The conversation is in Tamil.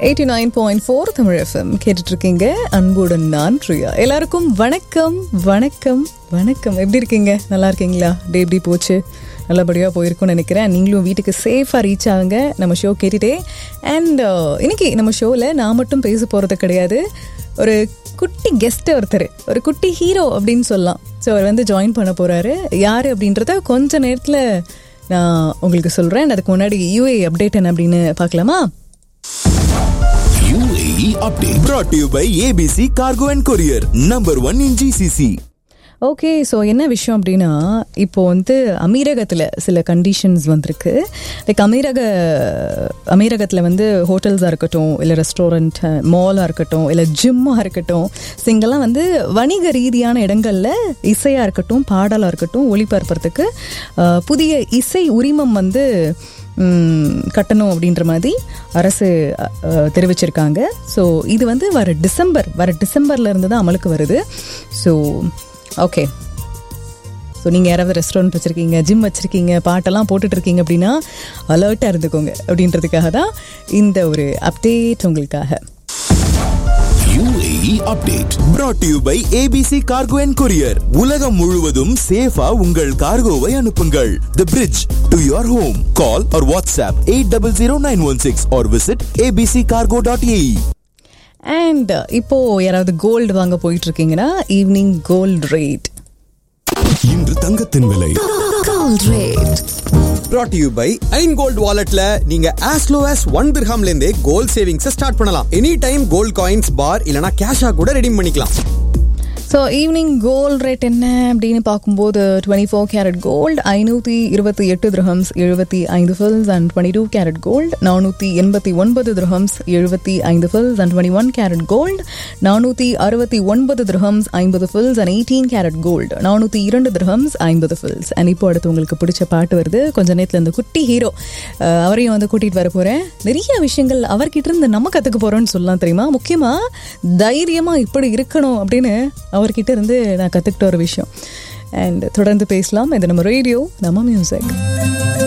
Eighty nine point four Tamil FM கேட்டுட்டு இருக்கீங்க அன்புடன் நான் பிரியா எல்லாருக்கும் வணக்கம் வணக்கம் வணக்கம் எப்படி இருக்கீங்க நல்லா இருக்கீங்களா டே எப்படி போச்சு நல்லபடியாக போயிருக்கும்னு நினைக்கிறேன் நீங்களும் வீட்டுக்கு சேஃபாக ரீச் ஆகுங்க நம்ம ஷோ கேட்டுட்டே அண்ட் இன்னைக்கு நம்ம ஷோவில் நான் மட்டும் பேச போகிறது கிடையாது ஒரு குட்டி கெஸ்ட் ஒருத்தர் ஒரு குட்டி ஹீரோ அப்படின்னு சொல்லலாம் ஸோ அவர் வந்து ஜாயின் பண்ண போகிறாரு யார் அப்படின்றத கொஞ்ச நேரத்தில் நான் உங்களுக்கு சொல்கிறேன் அதுக்கு முன்னாடி யூஏ அப்டேட் என்ன அப்படின்னு பார்க்கலாமா UAE update brought to you by ABC Cargo and Courier, number one in GCC. Okay so என்ன விஷயம் அப்படின்னா இப்போ வந்து அமீரகத்தில் சில கண்டிஷன்ஸ் வந்திருக்கு லைக் அமீரக அமீரகத்தில் வந்து ஹோட்டல்ஸாக இருக்கட்டும் இல்லை ரெஸ்டாரண்ட் மாலாக இருக்கட்டும் இல்லை ஜிம்மாக இருக்கட்டும் ஸோ இங்கெல்லாம் வந்து வணிக ரீதியான இடங்களில் இசையாக இருக்கட்டும் பாடலாக இருக்கட்டும் ஒளிபரப்புறதுக்கு அஹ், புதிய இசை உரிமம் வந்து ம், கட்டணும் அப்படின்ற மாதிரி அரசு அ, அ, தெரிவிச்சிருக்காங்க ஸோ இது வந்து வர டிசம்பர் வர டிசம்பர்ல இருந்து தான் அமலுக்கு வருது ஸோ ஓகே ஸோ நீங்கள் யாராவது ரெஸ்டாரண்ட் வச்சுருக்கீங்க ஜிம் வச்சுருக்கீங்க பாட்டெல்லாம் போட்டுட்டு இருக்கீங்க அப்படின்னா அலர்ட்டாக இருந்துக்கோங்க அப்படின்றதுக்காக தான் இந்த ஒரு அப்டேட் உங்களுக்காக UAE update brought to you by ABC Cargo and Courier. உலகம் முழுவதும் சேஃபா உங்கள் கார்கோவை அனுப்புங்கள் The bridge to your home. Call or WhatsApp 800916 or visit abccargo.ae. And இப்போ யாராவது கோல்டு வாங்க போயிட்டு இருக்கீங்கன்னா ஈவினிங் கோல்டு ரேட் இன்று தங்கத்தின் விலை brought to you by ஐன் கோல்ட் வாலெட்ல நீங்க as low as ஒன் திர்ஹாம்ல இருந்தே கோல்ட் சேவிங்ஸ் ஸ்டார்ட் பண்ணலாம் any time gold coins bar இல்லனா கேஷா கூட ரெடீம் பண்ணிக்கலாம் ஸோ ஈவினிங் கோல்ட் ரேட் என்ன அப்படின்னு பார்க்கும்போது டுவெண்ட்டி ஃபோர் கேரட் கோல்டு ஐநூற்றி இருபத்தி எட்டு திரஹம்ஸ் எழுபத்தி ஐந்து fils and twenty two carat gold நானூற்றி எண்பத்தி ஒன்பது திரஹம்ஸ் எழுபத்தி ஐந்து fils and twenty one carat gold நானூற்றி அறுபத்தி ஒன்பது திரஹம்ஸ் ஐம்பது fils and eighteen carat gold நானூற்றி இரண்டு திரஹம்ஸ் ஐம்பது ஃபில்ஸ் அண்ட் இப்போ அடுத்து உங்களுக்கு பிடிச்ச பாட்டு வருது கொஞ்ச நேரத்தில் இந்த குட்டி ஹீரோ அஹ், அவரையும் வந்து கூட்டிகிட்டு வர போகிறேன் நிறைய விஷயங்கள் அவர்கிட்ட இருந்து நம்ம கற்றுக்க போகிறோம்னு சொல்லலாம் தெரியுமா முக்கியமாக தைரியமாக இப்படி இருக்கணும் அப்படின்னு அவர்கிட்ட இருந்து நான் கற்றுக்கிட்ட ஒரு விஷயம் அண்ட் தொடர்ந்து பேசலாம் இது நம்ம ரேடியோ நம்ம மியூசிக்